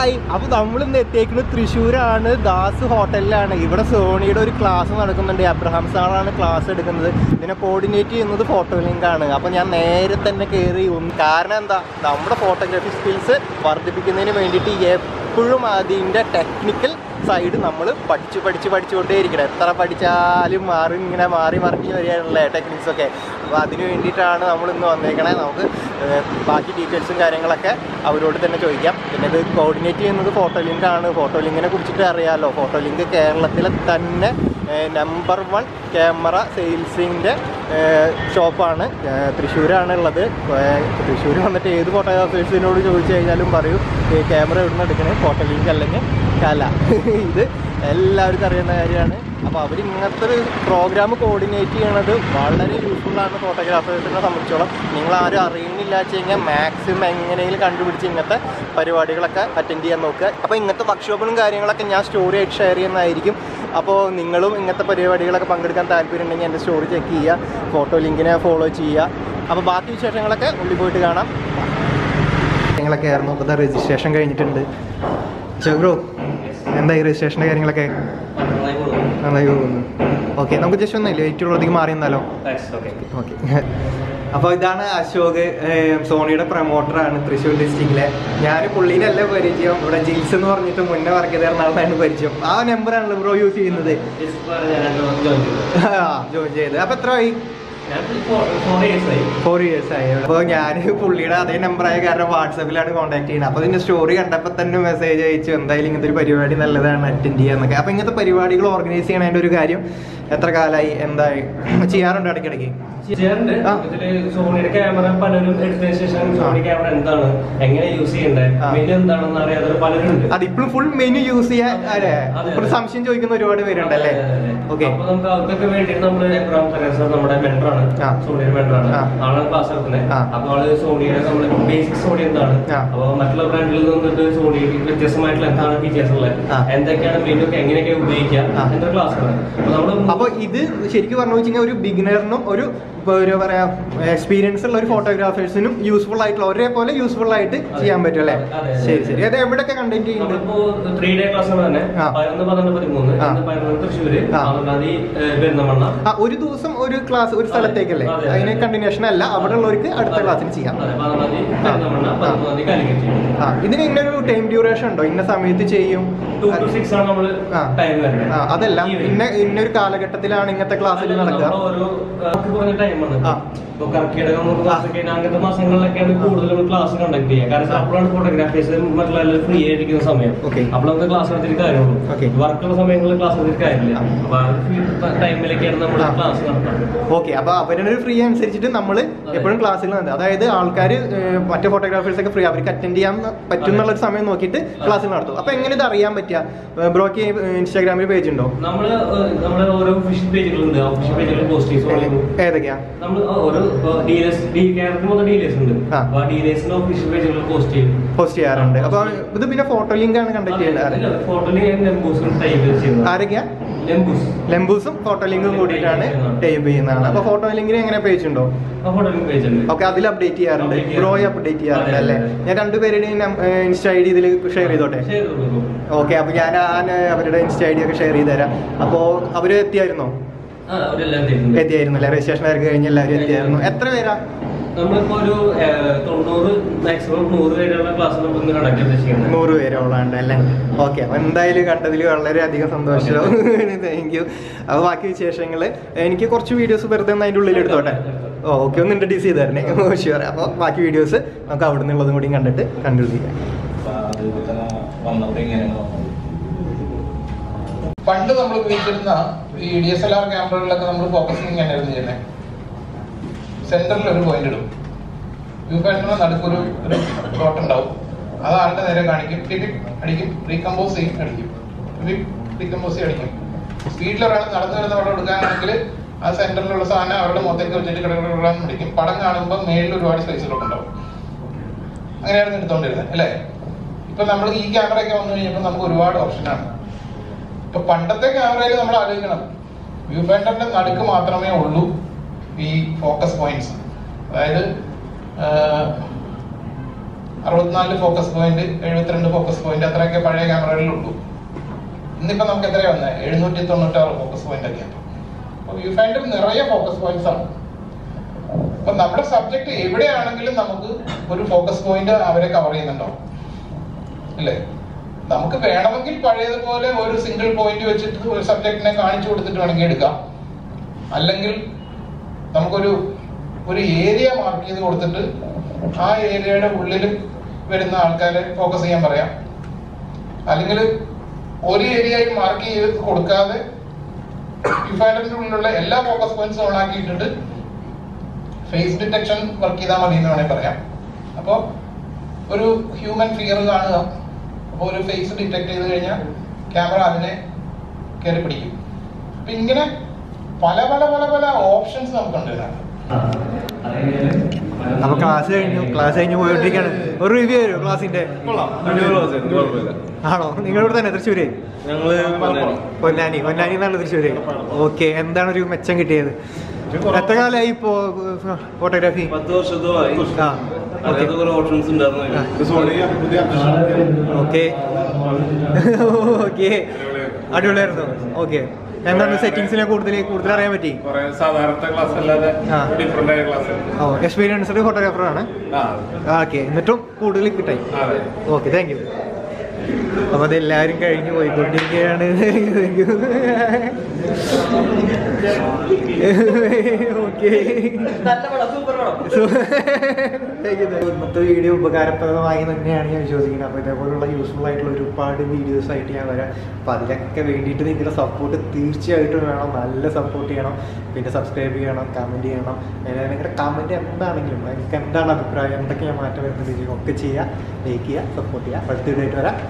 Hi അപ്പൊ നമ്മൾ ഇന്ന് എത്തിയേക്കുന്നത് തൃശ്ശൂരാണ് ദാസ് ഹോട്ടലിലാണ് ഇവിടെ സോണിയുടെ ഒരു ക്ലാസ് നടക്കുന്നുണ്ട് അബ്രഹാം സാറാണ് ക്ലാസ് എടുക്കുന്നത് ഇതിനെ കോർഡിനേറ്റ് ചെയ്യുന്നത് ഫോട്ടോ ലിങ്ക് ആണ് അപ്പൊ ഞാൻ നേരെ തന്നെ കയറി ഒന്ന് കാരണം എന്താ നമ്മുടെ ഫോട്ടോഗ്രാഫി സ്കിൽസ് വർദ്ധിപ്പിക്കുന്നതിന് വേണ്ടിയിട്ട് എപ്പോഴും അതിൻ്റെ ടെക്നിക്കൽ സൈഡ് നമ്മൾ പഠിച്ച് പഠിച്ച് പഠിച്ചുകൊണ്ടേ ഇരിക്കണം എത്ര പഠിച്ചാലും മാറി ഇങ്ങനെ മാറി മറിഞ്ഞ് വരികയാണല്ലേ ടെക്നിക്സ് ഒക്കെ അപ്പോൾ അതിന് വേണ്ടിയിട്ടാണ് നമ്മൾ ഇന്ന് വന്നേക്കണേ നമുക്ക് ഏഹ്, ബാക്കി ഡീറ്റെയിൽസും കാര്യങ്ങളൊക്കെ അവരോട് തന്നെ ചോദിക്കാം പിന്നെ ഇത് കോർഡിനേറ്റ് ചെയ്യുന്നത് ഫോട്ടോ ലിങ്ക് ആണ് ഫോട്ടോ ലിങ്കിനെ കുറിച്ചിട്ട് അറിയാമല്ലോ ഫോട്ടോ ലിങ്ക് കേരളത്തിലെ തന്നെ നമ്പർ വൺ ക്യാമറ സെയിൽസിൻ്റെ ഷോപ്പാണ് തൃശ്ശൂരാണ് ഉള്ളത് തൃശ്ശൂർ വന്നിട്ട് ഏത് ഫോട്ടോഗ്രാഫേഴ്സിനോട് ചോദിച്ചു കഴിഞ്ഞാലും പറയൂ ക്യാമറ എവിടെ നിന്ന് എടുക്കണേ ഫോട്ടോ ലിങ്ക് അല്ലെങ്കിൽ കല ഇത് എല്ലാവർക്കും അറിയുന്ന കാര്യമാണ് അപ്പോൾ അവർ ഇങ്ങനത്തെ ഒരു പ്രോഗ്രാം കോർഡിനേറ്റ് ചെയ്യണത് വളരെ യൂസ്ഫുള്ളാണ് ഫോട്ടോഗ്രാഫേഴ്സിനെ സംബന്ധിച്ചോളം നിങ്ങൾ ആരും അറിയുന്നില്ല വെച്ച് കഴിഞ്ഞാൽ മാക്സിമം എങ്ങനെയെങ്കിലും കണ്ടുപിടിച്ച് ഇങ്ങനത്തെ പരിപാടികളൊക്കെ അറ്റൻഡ് ചെയ്യാൻ നോക്കുക അപ്പോൾ ഇങ്ങനത്തെ വർക്ക്ഷോപ്പുകളും കാര്യങ്ങളൊക്കെ ഞാൻ സ്റ്റോറി ആയിട്ട് ഷെയർ ചെയ്യുന്നതായിരിക്കും അപ്പോൾ നിങ്ങളും ഇങ്ങനത്തെ പരിപാടികളൊക്കെ പങ്കെടുക്കാൻ താല്പര്യം ഉണ്ടെങ്കിൽ എൻ്റെ സ്റ്റോറി ചെക്ക് ചെയ്യുക ഫോട്ടോ ലിങ്കിനെ ഫോളോ ചെയ്യുക അപ്പോൾ ബാക്കി വിശേഷങ്ങളൊക്കെ ഉള്ളിൽ പോയിട്ട് കാണാം കാര്യങ്ങളൊക്കെ ആയിരുന്നു അപ്പോൾ രജിസ്ട്രേഷൻ കഴിഞ്ഞിട്ടുണ്ട് ബ്രോ എന്തായി രജിസ്ട്രേഷൻ്റെ കാര്യങ്ങളൊക്കെ നന്നായി പോകുന്നു ഓക്കെ നമുക്ക് ജസ്റ്റ് ഒന്ന് ലേറ്റ് ഉള്ളതിലേക്ക് മാറി നിന്നാലോ ഓക്കെ അപ്പോൾ ഇതാണ് അശോക് ഏഹ്, സോണിയുടെ പ്രൊമോട്ടറാണ് തൃശ്ശൂർ ഡിസ്ട്രിക്റ്റിലെ ഞാൻ പുള്ളീനല്ല പരിചയം ഇവിടെ ജിൽസ് എന്ന് പറഞ്ഞിട്ട് മുന്നേ വർക്ക് ചെയ്ത എറണാകുളത്താണ് പരിചയം ആ നമ്പറാണല്ലോ ബ്രോ യൂസ് ചെയ്യുന്നത് ജോയിൻ ചെയ്ത് അപ്പോൾ എത്ര ആയി ഫോർ ഇയേഴ്സ് ആയി അപ്പോൾ ഞാൻ പുള്ളിയുടെ അതേ നമ്പറായ കാരണം വാട്സപ്പിലാണ് കോൺടാക്ട് ചെയ്യുന്നത് അപ്പോൾ ഇതിന്റെ സ്റ്റോറി കണ്ടപ്പോൾ തന്നെ മെസ്സേജ് അയച്ചു എന്തായാലും ഇങ്ങനത്തെ ഒരു പരിപാടി നല്ലതാണ് അറ്റൻഡ് ചെയ്യാന്നൊക്കെ അപ്പോൾ ഇങ്ങനത്തെ പരിപാടികൾ ഓർഗനൈസ് ചെയ്യണതിൻ്റെ ഒരു കാര്യം എത്ര കാലമായി എന്തായി ചെയ്യാറുണ്ട് ഇടയ്ക്കിടയ്ക്ക് ചെയ്യാറുണ്ട് ആ. ഇതില് സോണിയുടെ ക്യാമറ പലരും എടുത്തതിന് ശേഷം സോണി ക്യാമറ എന്താണ് എങ്ങനെ യൂസ് ചെയ്യണ്ടേ ആ. മെനു എന്താണെന്ന് അറിയാതെ പലരും ഉണ്ട് അതിപ്പോഴും ഫുൾ മെനു യൂസ് ചെയ്യാൻ അല്ലേ അതെ. ഇപ്പോൾ സംശയം ചോദിക്കുന്ന ഒരുപാട് പേരുണ്ടല്ലേ ഓക്കെ അപ്പൊ നമുക്ക് അവർക്കൊക്കെ വേണ്ടി നമ്മള് എബ്രാം സർ നമ്മുടെ മെൻറ്ററാണ് ആ. സോണിയുടെ മെൻറ്ററാണ് ആ. ആളാണ് ക്ലാസ് എടുക്കുന്നത് ആ. അപ്പൊ ആള് സോണിയുടെ നമ്മള് ബേസിക് സോണി എന്താണ് ആ. അപ്പൊ മറ്റുള്ള ബ്രാൻഡിൽ നിന്നിട്ട് സോണി വ്യത്യസ്തമായിട്ടുള്ള എന്താണ് ഫീച്ചേഴ്സ് ഉള്ളത് ആ. എന്തൊക്കെയാണ് മെനു ഒക്കെ എങ്ങനെയൊക്കെ ഉപയോഗിക്കുക ആ. എന്നൊരു ക്ലാസ് ആണ് അപ്പൊ നമ്മള് അപ്പോൾ ഇത് ശരിക്കും പറഞ്ഞു വെച്ചാൽ ഒരു ബിഗിനറിനും ഒരു ഇപ്പോൾ ഒരു പറയാ എക്സ്പീരിയൻസ് ഉള്ള ഒരു ഫോട്ടോഗ്രാഫേഴ്സിനും യൂസ്ഫുൾ ആയിട്ടുള്ള ഒരേപോലെ യൂസ്ഫുൾ ആയിട്ട് ചെയ്യാൻ പറ്റും അല്ലേ അതെ, അതെ. ശരി ശരി അത് എവിടെയൊക്കെ കണ്ടന്റ് ചെയ്യുന്നുണ്ട് നമ്മളിപ്പോ ത്രീ ഡേ ക്ലാസ് തന്നെ ആ. പതിനൊന്ന് പന്ത്രണ്ട് പതിമൂന്ന് ആ. ഇന്ന് പതിനൊന്ന് തൃശ്ശൂര് ആ. പന്ത്രണ്ടാം തീയതി പെരുന്നമണ്ണ ആ ഒരു ദിവസം ഒരു ക്ലാസ് ഒരു സ്ഥലത്തേക്കല്ലേ അതെ, അതെ. അതിന് കണ്ടിന്യൂഷൻ അല്ല അവിടെ ഉള്ളവർക്ക് അടുത്ത ക്ലാസ്സിൽ ചെയ്യാം അതെ പതിനൊന്നാം തീയതി ആ. പെരുന്നമണ്ണ ആ. പതിമൂന്നാം തീയതി കാലിക്കറ്റ് ആ ഇതിന് ഇങ്ങനെ ഒരു ടൈം ഡ്യൂറേഷൻ ഉണ്ടോ ഇന്ന സമയത്ത് ചെയ്യും ടു ടു സിക്സ് ആണ് നമ്മള് ആ. ടൈം വരുന്നത് ആ അതല്ല Evening. ഇന്ന ഇന്നൊരു കാലഘട്ടത്തിലാണ് ഇങ്ങനത്തെ ക്ലാസ്സിൽ അല്ല, നടക്കുക നമ്മള് ഓരോ ആ, കുറഞ്ഞ ടൈമാണ് ആ. ഇപ്പൊ കർക്കിടകം മൂന്ന് മാസമൊക്കെ ആയിട്ട് അങ്ങനത്തെ മാസങ്ങളിലൊക്കെയാണ് കൂടുതലും ക്ലാസ് കണ്ടക്ട് ചെയ്യുക കാരണം അപ്പോഴാണ് ഫോട്ടോഗ്രാഫേഴ്സ് മറ്റുള്ള എല്ലാവരും ഫ്രീ ആയിരിക്കുന്ന സമയം Okay. അപ്പോൾ നമുക്ക് ക്ലാസ് എടുത്തിട്ട് കാര്യമുള്ളൂ Okay. വർക്കുള്ള സമയങ്ങളിൽ ക്ലാസ് എടുത്തിട്ട് കാര്യമില്ല ആ. അപ്പൊ ആ ടൈമിലൊക്കെയാണ് നമ്മൾ ആ. ക്ലാസ് നടത്തുന്നത് ഓക്കെ അപ്പൊ അവരുടെ ഒരു ഫ്രീ അനുസരിച്ചിട്ട് നമ്മൾ എപ്പോഴും ക്ലാസ്സുകൾ നടത്തും അതായത് ആൾക്കാർ മറ്റേ ഫോട്ടോഗ്രാഫേഴ്സ് ഒക്കെ ഫ്രീ അവർക്ക് അറ്റൻഡ് ചെയ്യാൻ പറ്റും എന്നുള്ള ഒരു സമയം നോക്കിയിട്ട് ക്ലാസ്സുകൾ നടത്തും അപ്പൊ എങ്ങനെ ഇത് അറിയാൻ പറ്റുക ബ്രോക്ക് ഇൻസ്റ്റാഗ്രാമിൽ പേജ് ഉണ്ടോ നമ്മള് ഏഹ്, നമ്മള് ഓരോ ഒഫീഷ്യൽ പേജുകളുണ്ട് ഒഫീഷ്യൽ പേജുകൾ പോസ്റ്റ് ചെയ്യും ഏതൊക്കെയാ നമ്മൾ ഓരോ ഡീലേഴ്സ് ഡി കേരളത്തിൽ മൊത്തം ഡീലേഴ്സ് ഉണ്ട് ആ. അപ്പൊ ആ ഡീലേഴ്സിന്റെ ഒഫീഷ്യൽ പേജുകൾ പോസ്റ്റ് ചെയ്യും പോസ്റ്റ് ചെയ്യാറുണ്ട് അപ്പൊ ഇത് പിന്നെ ഫോട്ടോ ലിങ്ക് ആണ് കണ്ടക്ട് ചെയ്യുന്നത് ഫോട്ടോയിൽ ലെംബൂസും ടൈപ്പ് ചെയ്യുന്നത് ആരൊക്കെയാ ലെംബൂസ് ലെംബൂസും ഫോട്ടോ ലിങ്കും കൂടിയിട്ടാണ് ടൈപ്പ് ചെയ്യുന്നതാണ് അപ്പൊ ഫോട്ടോ ലിങ്കിന് എങ്ങനെ പേജ് ഉണ്ടോ ആ ഫോട്ടോയിൽ പേജ് ഉണ്ട് ഓക്കെ അതിൽ അപ്ഡേറ്റ് ചെയ്യാറുണ്ട് Update ബ്രോയെ ചെയ്യാറുണ്ട്. അപ്ഡേറ്റ് ചെയ്യാറുണ്ട് അതെ, അല്ലേ അതെ. ഞാൻ രണ്ടുപേരുടെയും ഇൻസ്റ്റ ഐ ഡി ഇതിൽ ഷെയർ ചെയ്തോട്ടെ Share ചെയ്തോളൂ. ഓക്കെ അപ്പൊ ഞാൻ ആ ന- അവരുടെ ഇൻസ്റ്റ ഐ ഡി ഒക്കെ ഷെയർ ചെയ്ത് തരാം അപ്പോൾ അവര് എത്തിയായിരുന്നോ ആ, അവരെല്ലാം തരുന്നുണ്ട്. എത്തിയായിരുന്നു അല്ലേ രജിസ്ട്രേഷൻ ആർക്ക് കഴിഞ്ഞ് എല്ലാവരും എത്തിയായിരുന്നു എത്ര പേരാ നമ്മളിപ്പോ ഒരു ഏഹ്, തൊണ്ണൂറ് മാക്സിമം നൂറ് പേരുള്ള ക്ലാസ് നമ്മൾ ഇന്ന് കണ്ടക്ട് ചെയ്തിരിക്കുന്നത് നൂറ് പേരോളം അല്ലേ ഓക്കെ അപ്പൊ എന്തായാലും കണ്ടതിൽ വളരെയധികം സന്തോഷം താങ്ക് യു അപ്പോൾ ബാക്കി വിശേഷങ്ങൾ എനിക്ക് കുറച്ച് വീഡിയോസ് വെറുതെ ഒന്ന് അതിൻ്റെ ഉള്ളിൽ എടുത്തോട്ടെ ഓ ഓക്കെ ഒന്ന് ഇൻട്രഡ്യൂസ് ചെയ്ത് തരണേ ഷുവർ അപ്പോൾ ബാക്കി വീഡിയോസ് നമുക്ക് അവിടെ നിന്നുള്ളതും കൂടി കണ്ടിട്ട് കൺക്ലൂഡ് ചെയ്യാം പണ്ട് നമ്മൾ ഉപയോഗിച്ചിരുന്ന ഈ ഡി എസ് എൽ ആർ ക്യാമറകളിലൊക്കെ നമ്മൾ ഫോക്കസിങ് എങ്ങനെയായിരുന്നു ചെയ്യുന്നത് സെന്ററിൽ ഒരു പോയിന്റ് ഇടും വ്യൂ ഫാക്ടറിന് നടുക്കൊരു ഒരു ഡോട്ട് ഉണ്ടാവും അത് ആളുടെ നേരെ കാണിക്കും ടിക് അടിക്കും റീകമ്പോസ് ചെയ്യും അടിക്കും റീകമ്പോസ് ചെയ്യും അടിക്കും സ്പീഡിൽ ഒരാൾ നടന്നു വരുന്ന പടം എടുക്കാനാണെങ്കിൽ ആ സെന്ററിലുള്ള സാധനം അവരുടെ മുഖത്തേക്ക് വെച്ചിട്ട് കിടക്കിടന്ന് അടിക്കും പടം കാണുമ്പോൾ മേളിൽ ഒരുപാട് സ്പേസുകളൊക്കെ ഉണ്ടാവും അങ്ങനെയായിരുന്നു എടുത്തോണ്ടിരുന്നത് അല്ലേ ഇപ്പൊ നമ്മൾ ഈ ക്യാമറയൊക്കെ വന്നു കഴിഞ്ഞപ്പോൾ നമുക്ക് ഒരുപാട് ഓപ്ഷനാണ് ഇപ്പൊ പണ്ടത്തെ ക്യാമറയിൽ നമ്മൾ ആലോചിക്കണം വ്യൂ ഫൈൻഡറിന്റെ നടുക്ക് മാത്രമേ ഉള്ളൂ ഈ ഫോക്കസ് പോയിന്റ്സ് അതായത് അറുപത്തിനാല് ഫോക്കസ് പോയിന്റ് എഴുപത്തിരണ്ട് ഫോക്കസ് പോയിന്റ് അത്രയൊക്കെ പഴയ ക്യാമറകളിലുള്ളൂ ഇന്നിപ്പോ നമുക്ക് എത്രയാ വന്നത് എഴുന്നൂറ്റി തൊണ്ണൂറ്റാറ് ഫോക്കസ് പോയിന്റ് ഒക്കെ അപ്പൊ വ്യൂ ഫൈൻഡർ നിറയെ ഫോക്കസ് പോയിന്റ്സ് ആണ് അപ്പൊ നമ്മുടെ സബ്ജക്ട് എവിടെയാണെങ്കിലും നമുക്ക് ഒരു ഫോക്കസ് പോയിന്റ് അവരെ കവർ ചെയ്യുന്നുണ്ടാവും ഇല്ലേ നമുക്ക് വേണമെങ്കിൽ പഴയതുപോലെ ഒരു സിംഗിൾ പോയിന്റ് വെച്ചിട്ട് ഒരു സബ്ജക്റ്റിനെ കാണിച്ചു കൊടുത്തിട്ട് വേണമെങ്കിൽ എടുക്കാം അല്ലെങ്കിൽ നമുക്കൊരു ഒരു ഏരിയ മാർക്ക് ചെയ്ത് കൊടുത്തിട്ട് ആ ഏരിയയുടെ ഉള്ളിൽ വരുന്ന ആൾക്കാരെ ഫോക്കസ് ചെയ്യാൻ പറയാം അല്ലെങ്കിൽ ഒരു ഏരിയയിൽ മാർക്ക് ചെയ്ത് കൊടുക്കാതെ വിഫൈനറിന്റെ ഉള്ളിലുള്ള എല്ലാ ഫോക്കസ് പോയിന്റ്സും ഓൺ ആക്കിയിട്ടിട്ട് ഫേസ് ഡിറ്റക്ഷൻ വർക്ക് ചെയ്താൽ മതി എന്ന് വേണമെങ്കിൽ പറയാം അപ്പോൾ ഒരു ഹ്യൂമൻ ഫിഗർ കാണുക അപ്പോൾ ഒരു ഫേസ് ഡിറ്റക്ട് ചെയ്ത് കഴിഞ്ഞാൽ ക്യാമറ അതിനെ കയറി പിടിക്കും അപ്പൊ ഇങ്ങനെ പല പല പല പല ഓപ്ഷൻസ് നമുക്കുണ്ട് ഇതിനകത്ത് അപ്പൊ ക്ലാസ് കഴിഞ്ഞു ക്ലാസ് കഴിഞ്ഞ് പോയിട്ടിരിക്കാണ് ഒരു റിവ്യൂ തരുമോ ക്ലാസിന്റെ ആണോ നിങ്ങളിവിടെ തന്നെ തൃശ്ശൂര് ഞങ്ങള് പൊന്നാനി. പൊന്നാനി പൊന്നാനി എന്നാണ് തൃശ്ശൂര് ഓക്കെ എന്താണ് ഒരു മെച്ചം കിട്ടിയത് എത്ര കാലമായി ഇപ്പോ ഫോട്ടോഗ്രാഫി പത്ത് വർഷത്തോളമായി ആ ഓക്കെ അതിനകത്ത് കുറെ ഓപ്ഷൻസ് ഉണ്ടായിരുന്നു അതിന്. ഓക്കെ ഓക്കെ അടിപൊളിയായിരുന്നു ഓക്കെ എന്താണ് സെറ്റിങ്സിനെ കൂടുതൽ കൂടുതൽ അറിയാൻ പറ്റി കുറെ സാധാരണ ക്ലാസ് അല്ലാതെ ആ. ഡിഫറെന്റ് ആയ ക്ലാസ് ഓ എക്സ്പീരിയൻസ്ഡ് ഫോട്ടോഗ്രാഫറാണ് ആ ഓക്കെ എന്നിട്ടും കൂടുതൽ കിട്ടായി അതെ ഓക്കെ താങ്ക് യു അപ്പൊ അതെല്ലാരും കഴിഞ്ഞു പോയിക്കൊണ്ടിരിക്കുകയാണ് ഓക്കെ ഇന്നത്തെ വീഡിയോ ഉപകാരപ്രദമായി തന്നെയാണ് ഞാൻ വിശ്വസിക്കുന്നത് അപ്പോൾ ഇതേപോലുള്ള യൂസ്ഫുൾ ആയിട്ടുള്ള ഒരുപാട് വീഡിയോസ് ആയിട്ട് ഞാൻ വരാം അപ്പോൾ അതിലൊക്കെ വേണ്ടിയിട്ട് നിങ്ങളുടെ സപ്പോർട്ട് തീർച്ചയായിട്ടും വേണം നല്ല സപ്പോർട്ട് ചെയ്യണം പിന്നെ സബ്സ്ക്രൈബ് ചെയ്യണം കമൻറ്റ് ചെയ്യണം പിന്നെ നിങ്ങളുടെ കമൻറ്റ് എന്താണെങ്കിലും നിങ്ങൾക്ക് എന്താണ് അഭിപ്രായം എന്തൊക്കെ ഞാൻ മാറ്റം വരുന്നത് ഒക്കെ ചെയ്യുക ലൈക്ക് ചെയ്യുക സപ്പോർട്ട് ചെയ്യുക അടുത്ത വീഡിയോ ആയിട്ട് വരാം